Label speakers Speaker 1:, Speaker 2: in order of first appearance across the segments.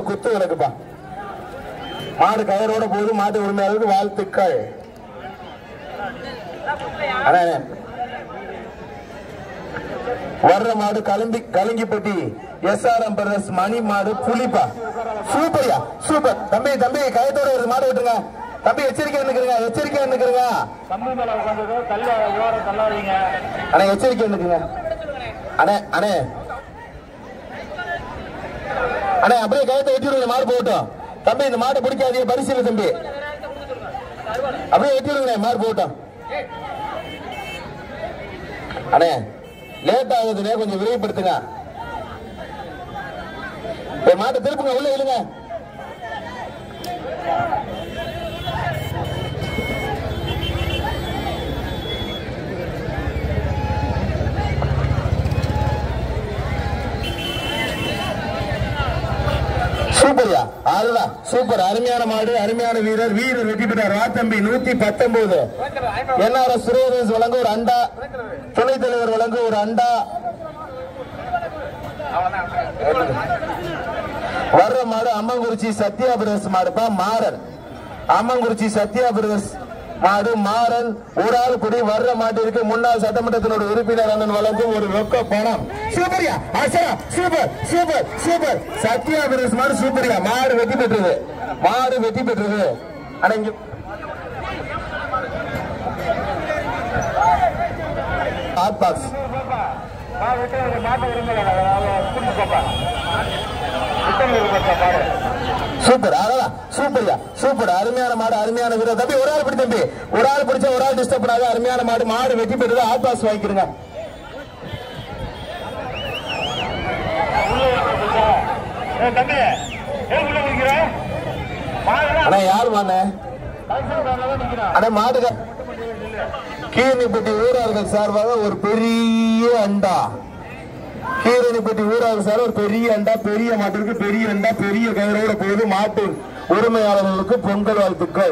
Speaker 1: குத்து விளக்குப்பா மாடு கயிறோட போகுது மாட்டு உரிமையாளருக்கு வாழ்த்துக்கள் அண்ணா, அண்ணா. வர்ற மாடு கலம்பி கலங்கிப்பட்டி எஸ்ஆர்எம் பிரதர்ஸ் மணி மாடு புலிப்பா சூப்பர்யா சூப்பர் தம்பி தம்பி கயத்தோட ஒரு மாடு விட்டுருங்க தம்பி எச்சரிக்கை நிக்கிறீங்க எச்சரிக்கை நிக்கிறீங்க
Speaker 2: கம்பி மேல உட்காந்து தள்ள ஓரம் தள்ளாதீங்க
Speaker 1: அண்ணே எச்சரிக்கை நிக்குங்க அண்ணே அண்ணே அண்ணே அப்படியே கயத்தை வெட்டி விடுங்க மாடு போகட்டும் தம்பி இந்த மாட்டை பிடிக்காதீங்க பரிசீல தம்பி அப்படியே வெட்டி விடுங்க மாடு போகட்டும் அண்ணே லேட் ஆகுதுண்ணே கொஞ்சம் விரைவுபடுத்துங்க என் மாட்டை திருப்புங்க உள்ள இழுங்க சூப்பர்யா அதுதான் சூப்பர் அருமையான மாடு அருமையான வீரர் வீரர் வெற்றி பெற்றார் ராத்தம்பி நூத்தி பத்தொன்பது என்ஆர்எஸ் சுரேரஸ் வழங்க ஒரு அண்டா துணைத் தலைவர் வழங்க ஒரு அண்டா வர்ற மாடு அம்மங்குறிச்சி சத்யா பிரதர்ஸ் மாடுப்பா மாறன் அம்மங்குறிச்சி சத்யா பிரதர்ஸ் மாடு மாறன் ஒரு ஆள் குடி வர்ற மாட்டிற்கு முன்னாள் சட்டமன்றத்தினோட உறுப்பினர் அண்ணன் வழங்கும் ஒரு ரொக்க பணம் சூப்பர்யா அசரா super super super Sathya brothers மாடு சூப்பர்யா மாடு வெற்றி பெற்றது மாடு வெற்றி பெற்றது ஆனா இங்க ஹாட் பாக்ஸ்
Speaker 2: நான் விட்டு ஒரு மாட்டை விரும்பல குடும்ப பாப்பா விட்டு இருப்பா பாரு
Speaker 1: சூப்பர் அதான் சூப்பர்யா சூப்பர் அருமையான மாடு அருமையான வீரர் தம்பி ஒரு ஆள் பிடி தம்பி ஒரு ஆள் பிடிச்சா ஒரு ஆள் டிஸ்டர்ப் பண்ணாத அருமையான மாடு மாடு வெட்டி பெற்றது ஆட் பாஸ் வாங்கிக்கிறங்க
Speaker 2: ஏ தம்பி ஏன் உள்ள நிக்கிற மாடு
Speaker 1: அண்ணா யார் மாண்ணே
Speaker 2: நிக்கிறான்
Speaker 1: அண்ணா மாடுக கீரணிப்பட்டி ஊரார்கள் சார்பாக ஒரு பெரிய அண்டா கீரணிப்பட்டி ஊரார்கள் சார்பாக ஒரு பெரிய அண்டா பெரிய மாட்டிற்கு பெரிய அண்டா பெரிய கயிறோட போகுது மாட்டு உரிமையாளர்களுக்கு பொங்கல் வாழ்த்துக்கள்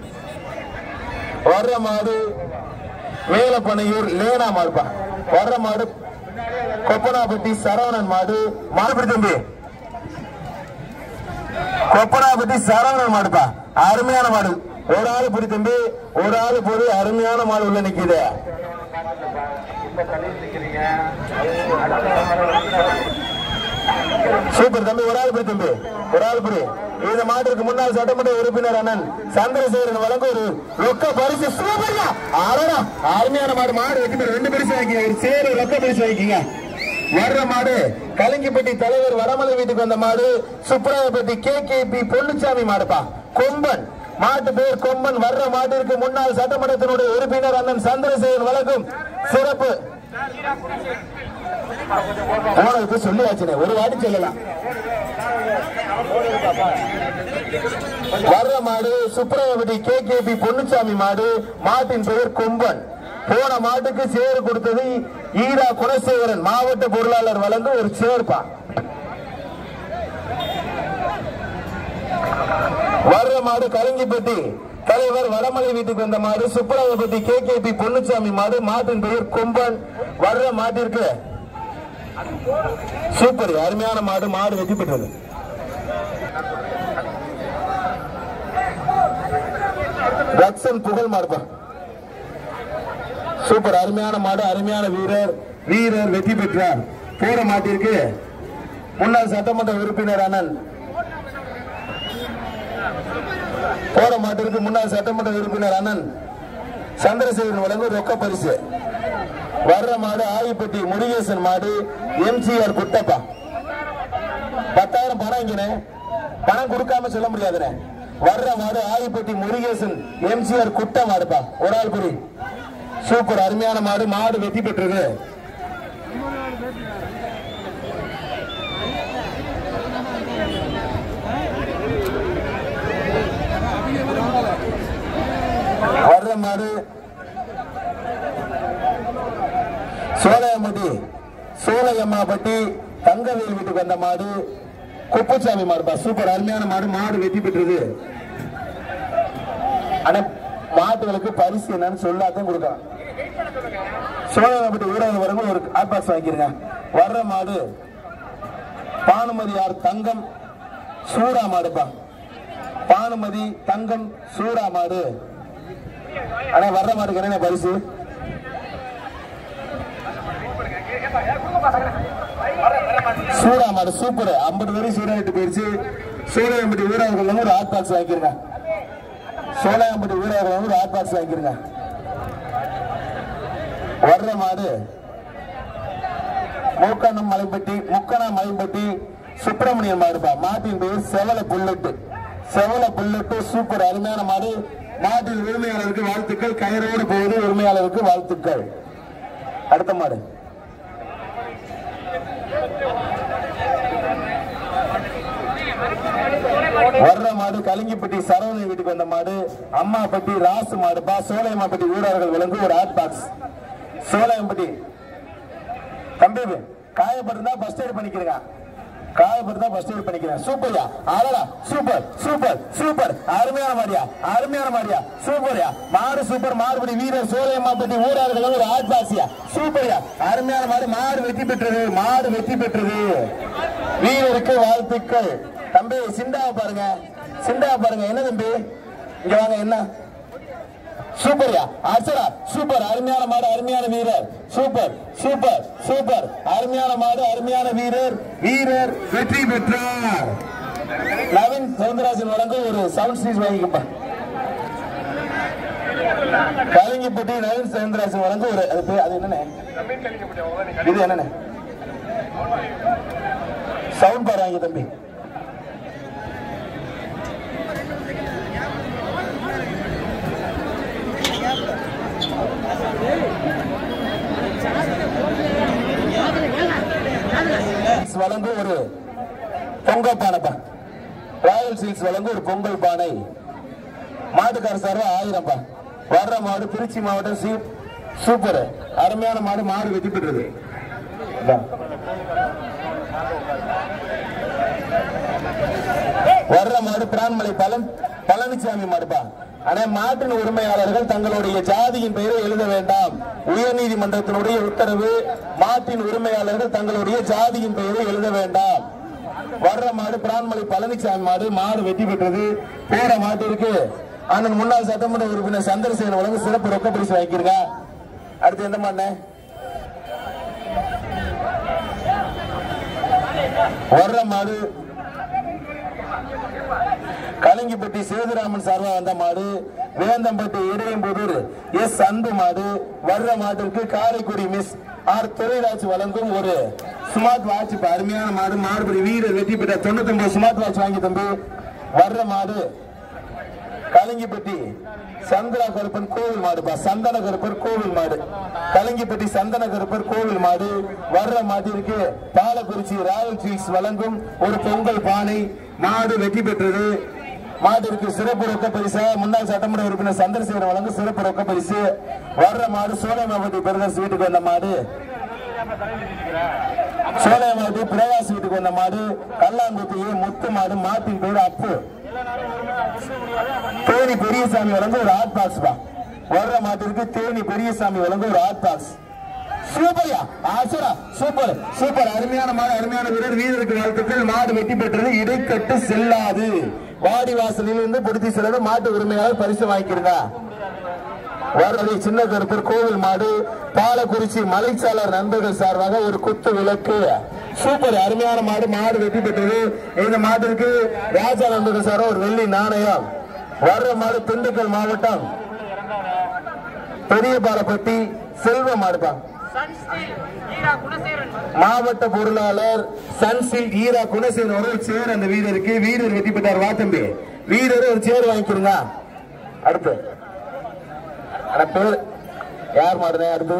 Speaker 1: வர்ற மாடு மேலப்பனையூர் லேனா மாடுப்பா வர்ற மாடு கொப்பனாப்பட்டி சரவணன் மாடு மாடுபிடி தம்பி கொப்பனாப்பட்டி சரவணன் மாடுப்பா அருமையான மாடு ஒரு ஆளு பிடி தம்பி ஒரு ஆளு போது அருமையான மாடு உள்ள நிக்குது சூப்பர் தம்பி ஒரு ஆள் பிடி தம்பி ஒரு ஆள் பிடி இந்த மாட்டிற்கு முன்னாள் சட்டமன்ற உறுப்பினர் அண்ணன் சந்திரசேகரன் வழங்க ஒரு ரொக்க பரிசு சூப்பர்யா அழகா அருமையான மாடு மாடு வெட்டி பேர் ரெண்டு பரிசு வாங்கிங்க ஒரு சேரு ரொக்க பரிசு வாங்கிங்க வர்ற மாடு கலிங்கிப்பட்டி தலைவர் வடமலை வீட்டுக்கு வந்த மாடு Subrayapatti K K P Ponnusamy மாடுப்பா கொம்பன் மாட்டு பேர் கொம்பன் வர்ற மாட்டிற்கு முன்னாள் சட்டமன்றத்தினுடைய உறுப்பினர் அண்ணன் சந்திரசேகரன் வழங்கும் சிறப்பு போனதுக்கு சொல்லியாச்சுனே ஒரு வாட்டி சொல்லலாம் வர்ற மாடு Subramania K K P Ponnusamy மாடு மாட்டின் பெயர் கொம்பன் போன மாட்டுக்கு சேர் கொடுத்தது ஈரா குணசேகரன் மாவட்ட பொருளாளர் வழங்க ஒரு சேர்ப்பா வர்ற மாடு கலங்கிப்பட்டி தலைவர் வடமலை வீட்டுக்கு வந்த மாடு Subbarayapatti K K P Ponnusamy மாடு மாட்டின் பெயர் கொம்பன் வர்ற மாட்டிற்கு சூப்பர் அருமையான மாடு மாடு வெற்றி பெற்றது ரக்ஷன் புகழ் மாடுப்பா சூப்பர் அருமையான மாடு அருமையான வீரர் வீரர் வெற்றி பெற்றார் போற மாட்டிற்கு முன்னாள் சட்டமன்ற உறுப்பினர் அண்ணன் போற மாட்டிற்கு முன்னாள் சட்டமன்ற உறுப்பினர் அண்ணன் சந்திரசேகரன் வழங்கும் ரொக்க பரிசு வர்ற மாடு ஆயிப்பட்டி முருகேசன் மாடு எம்ஜிஆர் குட்டப்பா பத்தாயிரம் பணம் இங்கனே பணம் கொடுக்காம சொல்ல முடியாதுனே வர்ற மாடு ஆயிப்பட்டி முருகேசன் எம்ஜிஆர் குட்ட மாடுப்பா ஒரு ஆள் புரி சூப்பர் அருமையான மாடு மாடு வெற்றி பெற்றது வர்ற மாடு சோலையம்பட்டி சோலையம்மாப்பட்டி தங்கவேல் வீட்டுக்கு வந்த மாடு குப்புசாமி மாடுப்பா சூப்பர் அருமையான மாடு மாடு வெற்றி பெற்றது ஆனா மாட்டுகளுக்கு பரிசு என்னன்னு சொல்லாதான் கொடுக்கலாம் சோழப்பட்டி ஊடகம் வரவங்க ஒரு ஆட்பாஸ் வாங்கிருங்க வர்ற மாடு பானுமதியார் தங்கம் சூடா மாடுப்பா பானுமதி தங்கம் சூடா மாடு ஆனா வர்ற மாடுக்கு என்ன பரிசு சூடா மாடு சூப்பர் ஐம்பது பேரும் சூடாயிட்டு போயிடுச்சு சூடாயம்பட்டி வீரர்கள் ஒரு ஹாட் பாக்ஸ் வாங்கிருங்க சோழாயம்பட்டி வீரர்கள் ஒரு ஹாட் பாக்ஸ் வாங்கிருங்க வர்ற மாடு மூக்கணம் மலைப்பட்டி முக்கணா மலைப்பட்டி சுப்பிரமணியன் மாடுப்பா மாட்டின் பேர் செவல புல்லட்டு செவல புல்லட்டு சூப்பர் அருமையான மாடு மாட்டின் உரிமையாளருக்கு வாழ்த்துக்கள் கயிறோடு போவது உரிமையாளருக்கு வாழ்த்துக்கள் அடுத்த மாடு வர்ற மாடு கலிங்கிப்பட்டி சரவணன் வீட்டுக்கு வந்த மாடு அம்மாப்பட்டி ராசு மாடுப்பா சோலையம்மாப்பட்டி வீரர்கள் விளங்கு ஒரு ஹாட் பாக்ஸ் சோலையம்பட்டி தம்பி காயப்பட்டிருந்தா ஃபர்ஸ்ட் எய்ட் பண்ணிக்கிறேங்க காயப்பட்டிருந்தா ஃபர்ஸ்ட் எய்ட் பண்ணிக்கிறேன் சூப்பர்யா அழகா சூப்பர் சூப்பர் சூப்பர் அருமையான மாடியா அருமையான மாடியா சூப்பர்யா மாடு சூப்பர் மாடுபடி வீரர் சோலையம்மாப்பட்டி ஊரார்கள் ஒரு ஆட் பாசியா சூப்பர்யா அருமையான மாடு மாடு வெற்றி பெற்றது மாடு வெற்றி பெற்றது வீரருக்கு வாழ்த்துக்கள் தம்பி சிண்டாவை பாருங்க சிண்டாவை பாருங்க என்ன தம்பி இங்க வாங்க என்ன சூப்பர்யா அர்ச்சரா சூப்பர் அருமையான மாடு அருமையான வீரர் சூப்பர் சூப்பர் சூப்பர் அருமையான மாடு அருமையான வீரர் வீரர் வெற்றி பெற்றார் நவீன் சவுந்தரராஜன் வழங்கும் ஒரு சவுண்ட் ஸ்டீஸ் வாங்கிக்கப்பா கலிங்கிப்பட்டி நவீன் சவுந்தரராஜன் வழங்கும் ஒரு அது பேர் அது என்னண்ணே இது என்னண்ணே சவுண்ட் பார் வாங்கி தம்பி வழங்கும் ஒரு பொங்கல் பானைப்பா ராயல் சீல்ஸ் வழங்கும் ஒரு பொங்கல் பானை மாட்டுக்கார சார்பா ஆயிரம்ப்பா வர்ற மாடு திருச்சி மாவட்டம் சீ சூப்பர் அருமையான மாடு மாடு வெற்றி பெற்றது இந்தா. வர்ற மாடு பிரான்மலை பழன் பழனிசாமி மாடுப்பா ஆனா மாட்டின் உரிமையாளர்கள் தங்களுடைய ஜாதியின் பெயரை எழுத வேண்டாம் உயர்நீதிமன்றத்தினுடைய உத்தரவு மாட்டின் உரிமையாளர்கள் தங்களுடைய ஜாதியின் பெயரை எழுத வேண்டாம் வர்ற மாடு பிரான்மலை பழனிசாமி மாடு மாடு வெற்றி பெற்றது போற மாட்டிற்கு அண்ணன் முன்னாள் சட்டமன்ற உறுப்பினர் சந்திரசேகரன் வழங்க சிறப்பு ரொக்க பரிசு வாங்கிருங்க அடுத்து எந்த மாடுனே வர்ற மாடு கலிங்கிப்பட்டி சேதுராமன் சார்பா வந்த மாடு வேந்தம்பட்டி இடையம்புதூர் எஸ் அன்பு மாடு வர்ற மாட்டிற்கு காரைக்குடி மிஸ் ஆர் துறைராஜ் வழங்கும் ஒரு ஸ்மார்ட் வாட்ச் இப்ப அருமையான மாடு மாடுபடி வீரர் வெற்றி பெற்ற தொண்ணூத்தி ஒன்பது ஸ்மார்ட் வாட்ச் வாங்கி தம்பி வர்ற மாடு கலிங்கிப்பட்டி சந்திரா கருப்பன் கோவில் மாடுப்பா சந்தன கருப்பர் கோவில் மாடு கலிங்கிப்பட்டி சந்தன கருப்பர் கோவில் மாடு வர்ற மாட்டிற்கு பாலக்குறிச்சி ராயல் சீல்ஸ் வழங்கும் ஒரு பொங்கல் பானை மாடு வெற்றி பெற்றது மாட்டிற்கு சிறப்பு ரொக்க பரிசு முன்னாள் சட்டமன்ற உறுப்பினர் சந்திரசேகரன் வழங்கும் சிறப்பு ரொக்க பரிசு வர்ற மாடு சோழமாவட்டி பெருதர்ஸ் வீட்டுக்கு வந்த மாடு சோழமாவட்டி பிரகாஷ் வீட்டுக்கு வந்த மாடு கல்லாங்குத்தி முத்து மாடு மாட்டின் பேரு அப்பு தேனி பெரியசாமி வழங்க ஒரு ஹாட் பாக்ஸ் பா வர்ற மாட்டிற்கு தேனி பெரியசாமி வழங்க ஒரு ஹாட் பாக்ஸ் சூப்பர்யா ஆசுரா சூப்பர் சூப்பர் அருமையான மாடு அருமையான வீரர் வீரருக்கு வாழ்த்துக்கள் மாடு வெற்றி பெற்றது இடைக்கட்டு செல்லாது வாடி வாசலில் இருந்து பிடிச்சி செல்வது மாட்டு உரிமையாளர் பரிசு வாங்கிக்கிறங்க வரது சின்ன கருப்பர் கோவில் மாடு பாலக்குறிச்சி மலைச்சாளர் நண்பர்கள் சார்பாக ஒரு குத்து விளக்கு சூப்பர் அருமையான மாடு மாடு வெற்றி பெற்றது இந்த மாட்டிற்கு ராஜா நண்பர்கள் சார் ஒரு வெள்ளி நாணயம் வர்ற மாடு திண்டுக்கல் மாவட்டம் பெரியபாலப்பட்டி செல்வ மாடுதான் மாவட்ட பொருளாளர் சன்சில் ஈரா குணசேகரன் ஒரு சேர் அந்த வீரருக்கு வீரர் வெற்றி பெற்றார் வா தம்பி வீரர் ஒரு சேர் வாங்கிக்கிறங்க அடுத்து ஆனா பேர் யார் மாடுனே அடுத்து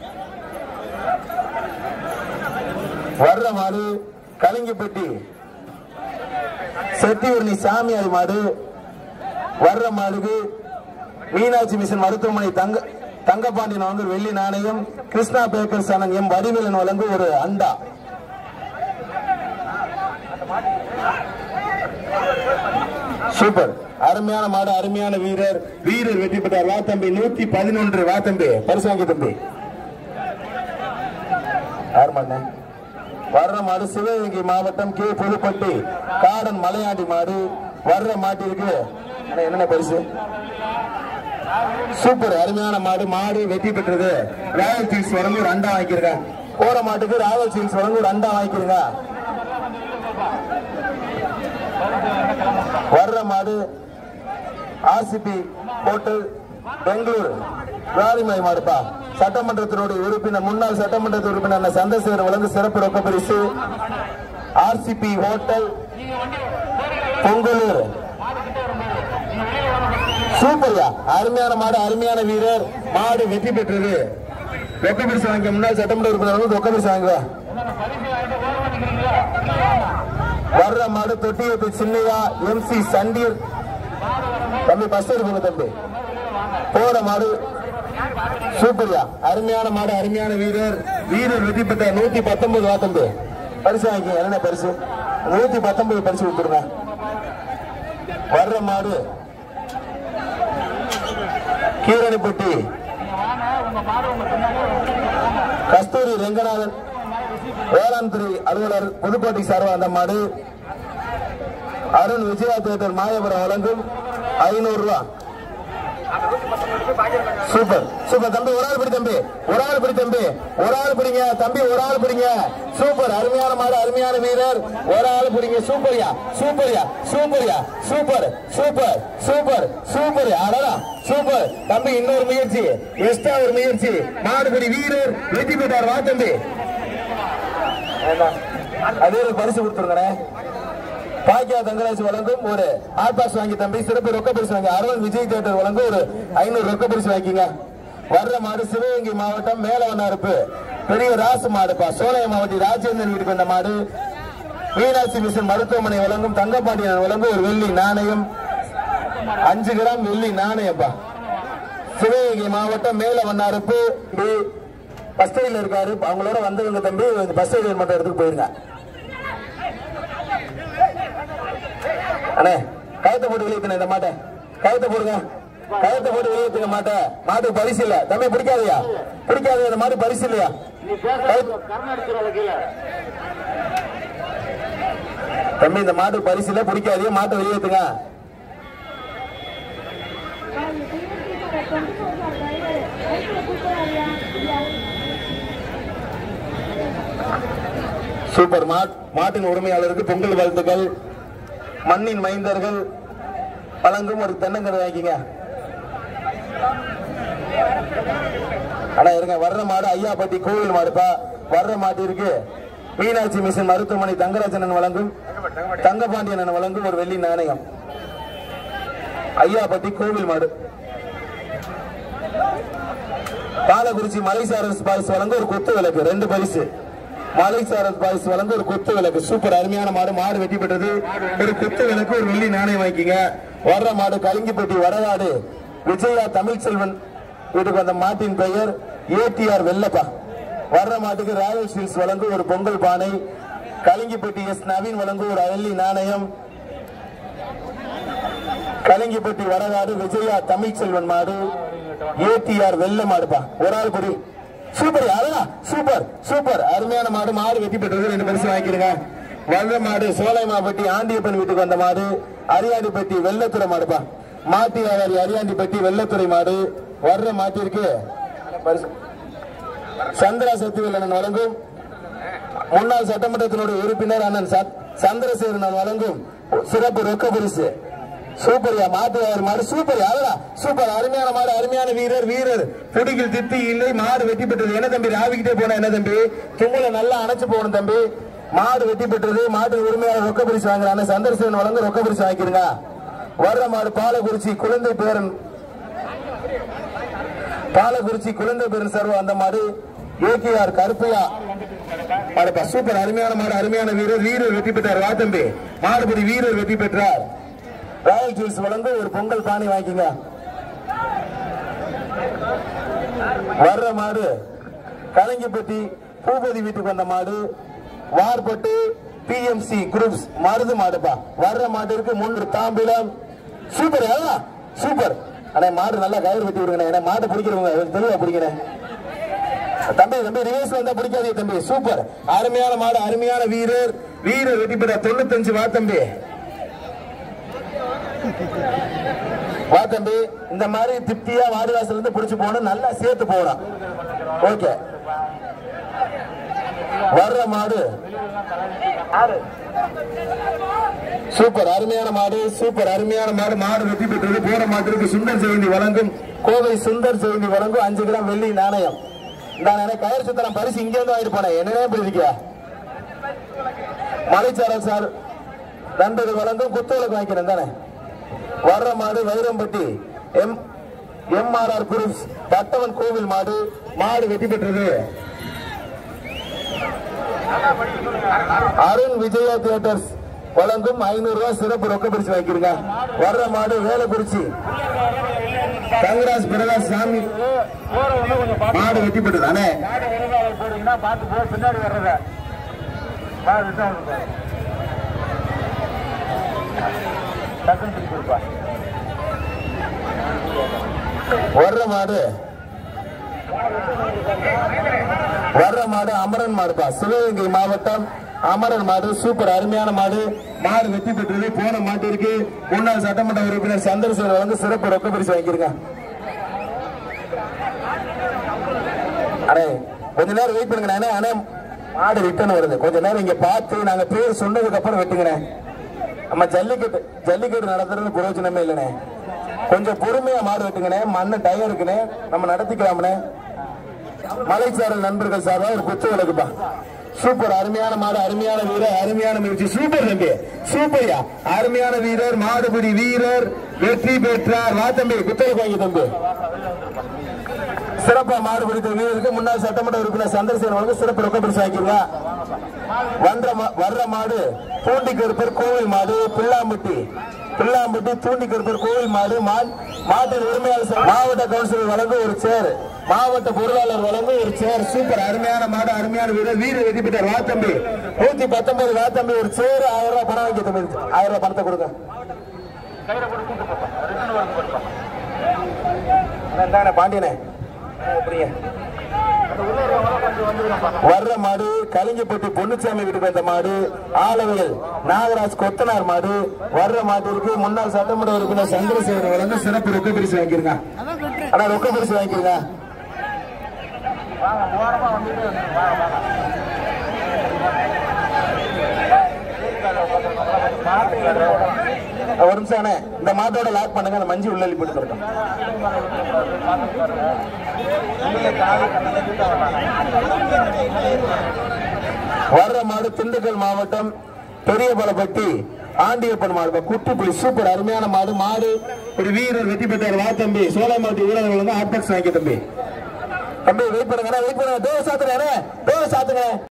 Speaker 1: வர்ற மாடு கலிங்கப்பட்டி செட்டியூர்னி சாமியார் மாடு வர்ற மாடுக்கு மீனாட்சி மிஷன் மருத்துவமனை தங்க தங்கப்பாண்டியன் வந்து வெள்ளி நாணயம் கிருஷ்ணா பேக்கர்ஸ் அண்ணன் எம் வடிவேலன் வழங்கு ஒரு அண்டா சூப்பர் அருமையான மாடு அருமையான வீரர் வீரர் வெற்றி பெற்றார் வா தம்பி நூத்தி பதினொன்று வா தம்பி பரிசு வாங்கி தம்பி யார் மாட்டேன் வர்ற மாடு சிவகங்கை மாவட்டம் கே புதுப்பட்டி காடன் மலையாண்டி மாடு வர்ற மாட்டிற்கு அண்ணா, என்னென்ன பரிசு சூப்பர் அருமையான மாடு மாடு வெற்றி பெற்றது ராயல் சீல்ஸ் வழங்கும் ஒரு அண்டா வாங்கிக்கிறங்க போற மாட்டுக்கு ராயல் சீல்ஸ் வழங்கும் ஒரு அண்டா வாங்கிக்கிறங்க வர்ற மாடு ஆர்சிபி ஹோட்டல் பெங்களூர் ராரிமலை மாடுப்பா சட்டமன்றத்தினுடைய உறுப்பினர் முன்னாள் சட்டமன்ற உறுப்பினர் அண்ணன் சந்திரசேகர் வழங்கு சிறப்பு ரொக்க பரிசு ஆர்சிபி ஹோட்டல் பொங்கலூர் சூப்பர்யா அருமையான மாடு அருமையான வீரர் மாடு வெற்றி பெற்றது ரொக்க பரிசு வாங்க முன்னாள் சட்டமன்ற உறுப்பினர் வந்து ரொக்க பரிசு வாங்குவா வர்ற மாடு தொட்டியத்து சின்னையா எம்சி சண்டீர் தம்பி பஸ் எடுக்கணும் தம்பி போற மாடு சூப்பர்யா அருமையான மாடு அருமையான வீரர் வீரர் வெற்றி பெற்ற நூத்தி பத்தொன்பது வா தம்பி பரிசு வாங்கிக்கோங்க என்ன பரிசு நூத்தி பத்தொன்பது பரிசு கொடுத்துருங்க வர்ற மாடு கீரணிப்பட்டி கஸ்தூரி ரெங்கநாதன் வேளாண் துறை அலுவலர் புதுக்கோட்டை சார்பாக அந்த மாடு அருண் விஜயா தேட்டர் மாயபுரம் வழங்கும் ஐநூறு ரூபா சூப்பர் சூப்பர் தம்பி ஒரு ஆள் பிடி தம்பி ஒரு ஆள் பிடி தம்பி ஒரு ஆள் பிடிங்க தம்பி ஒரு ஆள் பிடிங்க சூப்பர் அருமையான மாடு அருமையான வீரர் ஒரு ஆள் பிடிங்க சூப்பர்யா சூப்பர்யா சூப்பர்யா சூப்பர் சூப்பர் சூப்பர் சூப்பர் அடடா சூப்பர் தம்பி இன்னொரு முயற்சி எக்ஸ்ட்ரா ஒரு முயற்சி மாடுபிடி வீரர் வெற்றி பெற்றார் வா தம்பி அதே ஒரு பரிசு கொடுத்துருங்கண்ணே பாக்கியா தங்கராஜ் வழங்கும் ஒரு ஆட்பாஸ் வாங்கி தம்பி சிறப்பு ரொக்க பரிசு வாங்கி அருண் விஜய் தியேட்டர் வழங்கும் ஒரு ஐநூறு ரொக்க பரிசு வாங்கிங்க வர்ற மாடு சிவகங்கை மாவட்டம் மேலவனாருப்பு பெரிய ராசு மாடுப்பா சோழய மாவட்டம் ராஜேந்திரன் வீட்டுக்கு வந்த மாடு மீனாட்சி மிஷன் மருத்துவமனை வழங்கும் தங்கப்பாண்டியன் வழங்கும் ஒரு வெள்ளி நாணயம் அஞ்சு கிராம் வெள்ளி நாணயப்பா சிவகங்கை மாவட்டம் மேலவன்னாருப்பு பஸ் ஸ்டைல இருக்காரு அவங்களோட வந்தவங்க தம்பி பஸ் ஸ்டைல் மட்டும் இடத்துக்கு போயிருங்க அண்ணே கயத்தை போட்டு வெளியேத்துன இந்த மாட்டை கயத்தை போடுங்க கயத்தை போட்டு வெளியேத்துங்க மாட்டை மாட்டுக்கு பரிசு இல்ல தம்பி பிடிக்காதயா பிடிக்காது இந்த மாடு பரிசு இல்லையா கயத்து- தம்பி இந்த மாட்டுக்கு பரிசு இல்ல பிடிக்காதே மாட்டை வெளியேத்துங்க சூப்பர் மாட் மாட்டின் உரிமையாளருக்கு பொங்கல் வாழ்த்துக்கள் மண்ணின் மைந்தர்கள் வழங்கும் ஒரு தென்னங்கரை வாங்கிங்க அண்ணா இருங்க வர்ற மாடு ஐயாப்பட்டி கோவில் மாடுப்பா வர்ற மாட்டிற்கு மீனாட்சி மிஷன் மருத்துவமனை தங்கராஜனன் வழங்கும் தங்கபாண்டியனன் வழங்கும் ஒரு வெள்ளி நாணயம் ஐயாப்பட்டி கோவில் மாடு பாலக்குறிச்சி மலைசாரஸ் பாய்ஸ் வழங்க ஒரு கொத்து விளக்கு ரெண்டு பரிசு மலைசாரஸ் பாய்ஸ் வழங்க ஒரு கொத்து விளக்கு சூப்பர் அருமையான மாடு மாடு வெட்டி பெற்றது ஒரு கொத்து விளக்கு ஒரு வெள்ளி நாணயம் வாங்கிக்கங்க வர்ற மாடு கலிங்கிப்பட்டி வரலாடு விஜயா தமிழ்செல்வன் வீட்டுக்கு வந்த மாட்டின் பெயர் ஏடிஆர் வெள்ளப்பா வர்ற மாட்டுக்கு ராயல் ஸ்டீல்ஸ் வழங்கும் ஒரு பொங்கல் பானை கலிங்கிப்பட்டி எஸ் நவீன் வழங்கும் ஒரு வெள்ளி நாணயம் கலிங்கிப்பட்டி வரலாறு விஜயா தமிழ்செல்வன் மாடு ஏடிஆர் வெள்ள மாடுப்பா ஒரு ஆள் குடி சூப்பர் அழகா சூப்பர் சூப்பர் அருமையான மாடு மாடு வெட்டி பெற்றது ரெண்டு பரிசு வாங்கிக்கிறேங்க வல்ல மாடு சோலை மாவட்டி ஆண்டியப்பன் வீட்டுக்கு வந்த மாடு அரியாண்டிப்பட்டி வெள்ளத்துறை மாடுப்பா மாட்டி வியாபாரி அரியாண்டிப்பட்டி வெள்ளத்துறை மாடு வர்ற மாட்டிற்கு பரிசு சந்திரா சத்தியவேலன் வழங்கும் முன்னாள் சட்டமன்றத்தினுடைய உறுப்பினர் அண்ணன் சத்- சந்திரசேகரன் வழங்கும் சிறப்பு ரொக்க பரிசு சூப்பர்யா மாட்டு மாடு சூப்பர் அழகா சூப்பர் அருமையான மாடு அருமையான வீரர் வீரர் புடிகள் திட்டி இல்லை மாடு வெட்டி பெற்றது என்ன தம்பி ராவிக்கிட்டே போன என்ன தம்பி தும்முல நல்லா அணைச்சு போகணும் தம்பி மாடு வெட்டி பெற்றது மாட்டு உரிமையாளர் ரொக்க பரிசு வாங்குறாங்க சந்திரசேகரன் வழங்க ரொக்க பரிசு வாங்கிக்கிறங்க வர்ற மாடு பாலக்குறிச்சி குழந்தை பேரன் பாலக்குறிச்சி குழந்தை பேரன் சர்வ அந்த மாடு ஏகேஆர் கருப்பையா மாடுப்பா சூப்பர் அருமையான மாடு அருமையான வீரர் வீரர் வெற்றி பெற்றார் வா தம்பி மாடுபடி வீரர் வெற்றி பெற்றார் ராயல் ஜூல்ஸ் வழங்க ஒரு பொங்கல் பானை வாங்கிங்க வர்ற மாடு கலங்கிப்பட்டி பூபதி வீட்டுக்கு வந்த மாடு வார்பட்டு பிஎம்சி குரூப்ஸ் மருது மாடுப்பா வர்ற மாட்டிற்கு மூன்று தாம்பிலம் சூப்பர் அழகா சூப்பர் அண்ணே மாடு நல்லா கயிறு வெட்டி விடுங்க ஏன்னா மாட்டை பிடிக்கிறவங்க தெளிவா பிடிக்கிறேன் தம்பி தம்பி ரிவர்ஸ் வந்தா பிடிக்காதீங்க தம்பி சூப்பர் அருமையான மாடு அருமையான வீரர் வீரர் வெற்றி பெற தொண்ணூத்தஞ்சு வா தம்பி வா தம்பி இந்த மாதிரி திருப்தியா வாடிவாசல் இருந்து பிடிச்சு போகணும் நல்லா சேர்த்து போகணும் ஓகே வர்ற மாடு சூப்பர் அருமையான மாடு சூப்பர் அருமையான மாடு மாடு வெற்றி பெற்றது போற மாட்டிற்கு சுந்தர் ஜெயந்தி வழங்கும் கோவை சுந்தர் ஜெயந்தி வழங்கும் அஞ்சு கிராம் வெள்ளி நாணயம் நான் எனக்கு கயிறு சுத்தரம் பரிசு இங்க இருந்து வாங்கிட்டு போனேன் என்னனே பிடிக்க மலைச்சாரல் சார் நண்பர்கள் வழங்கும் குத்துவிளக்கு வாங்கிக்கிறேன் தானே வர்ற மாடு வைரம்பட்டி எம் எம்ஆர்ஆர் குரூப்ஸ் பட்டவன் கோவில் மாடு மாடு வெற்றி பெற்றது அருண் விஜயா தியேட்டர்ஸ் வழங்கும் ஐநூறு ரூபாய் சிறப்பு ரொக்க பரிசு வாங்கிருங்க வர்ற மாடு வேலைக்குறிச்சி தங்கராஜ் பிரகாஷ் சாமி
Speaker 2: போற வந்து கொஞ்சம் பார்த்து
Speaker 1: மாடு வெற்றி பெற்றது அண்ணே
Speaker 2: மாடு வருவாங்க போறீங்கன்னா பார்த்து போ பின்னாடி வர்றத மாடு ரிட்டர்ன் வந்து பாரு. டக்குன்னு திருப்பி கொடுப்பா
Speaker 1: வர்ற மாடு வர்ற மாடு அமரன் மாடுப்பா சிவகங்கை மாவட்டம் அமரன் மாடு சூப்பர் அருமையான மாடு மாடு வெற்றி பெற்றது போன மாட்டிற்கு முன்னாள் சட்டமன்ற உறுப்பினர் சந்திரசேகர் வந்து சிறப்பு ரொக்க பரிசு வாங்கிருங்க அண்ணே கொஞ்ச நேரம் வெயிட் பண்ணுங்க அண்ணே அண்ணே மாடு ரிட்டர்ன் வருது கொஞ்ச நேரம் இங்க பார்த்து நாங்க பேர் சொன்னதுக்கு அப்புறம் வெட்டுங்கண்ணே நம்ம ஜல்லிக்கட்டு ஜல்லிக்கட்டு நடத்துறது பிரயோஜனமே இல்லைண்ணே கொஞ்சம் பொறுமையா மாடு வெட்டுங்கண்ணே மண்ணு டயம் இருக்குண்ணே நம்ம நடத்திக்கலாம்ண்ணே மலைச்சாரல் நண்பர்கள் சார்பா ஒரு குத்து விளக்குப்பா சூப்பர் அருமையான மாடு அருமையான வீரர் அருமையான முயற்சி சூப்பர் தம்பி சூப்பர்யா அருமையான வீரர் மாடுபிடி வீரர் வெற்றி பெற்றார் வா தம்பி குத்தலுக்கு வாங்கி தம்பி சிறப்பா மாடு பிடித்த வீரருக்கு முன்னாள் சட்டமன்ற உறுப்பினர் சந்திரசேகர் அவர்கள் சிறப்பு ரொக்க பரிசு வாங்கிக்கிறீங்க வந்த மா- வர்ற மாடு பூண்டி கருப்பர் கோவில் மாடு பிள்ளாம்பட்டி பிள்ளாம்பட்டி தூண்டி கருப்பர் கோவில் மாடு மா- மாட்டின் உரிமையாளர் சங்க- மாவட்ட கவுன்சிலர் வழங்கும் ஒரு சேர் மாவட்ட பொருளாளர் வழங்கும் ஒரு சேர் சூப்பர் அருமையான மாடு அருமையான வீரர் வீரர் வெற்றி பெற்றார் வாத்தம்பி நூத்தி பத்தொன்பது வாத்தம்பி ஒரு சேர் ஆயிரம் ரூபாய் பணம் வாங்கி தம்பி ஆயிரம் ரூபாய் பணத்தை கொடுங்க
Speaker 2: கையில போட்டு கூட்டு போப்பா ரிட்டர்ன் வந்து கொடுப்பா
Speaker 1: இந்தாண்ணே, பாண்டியனே அப்படியே
Speaker 2: அந்த உள்ள இருக்கவங்க கொஞ்சம் வந்துடுறப்பா
Speaker 1: வர்ற மாடு கலிங்கப்பட்டி பொன்னுச்சாமி வீட்டுக்கு வந்த மாடு ஆலவையில் நாகராஜ் கொத்தனார் மாடு வர்ற மாட்டிற்கு முன்னாள் சட்டமன்ற உறுப்பினர் சந்திரசேகர் வழங்க சிறப்பு ரொக்க பரிசு வாங்கிருங்க ஆனா ரொக்க பரிசு வாங்கிருங்க
Speaker 2: வாங்க ஓரமா வந்துட்டு வாங்க வாங்க
Speaker 1: ஒரு நிமிஷம் அண்ணே, இந்த மாட்டோட லாக் பண்ணுங்க அந்த மஞ்சள் உள்ள போட்டு தரட்டும் வர்ற மாடு திண்டுக்கல் மாவட்டம் பெரியபலப்பட்டி ஆண்டியப்பன் மாடு குட்டிப்புலி சூப்பர் அருமையான மாடு மாடு ஒரு வீரர் வெற்றி பெற்றார் வா தம்பி சோழமாட்டி வீரர்கள் வந்து ஆட்பாக்ஸ் வாங்கி தம்பி தம்பி வெயிட் பண்ணுங்க வெயிட் பண்ணுங்க டோர் சாத்துங்க டோர் சாத்துங்க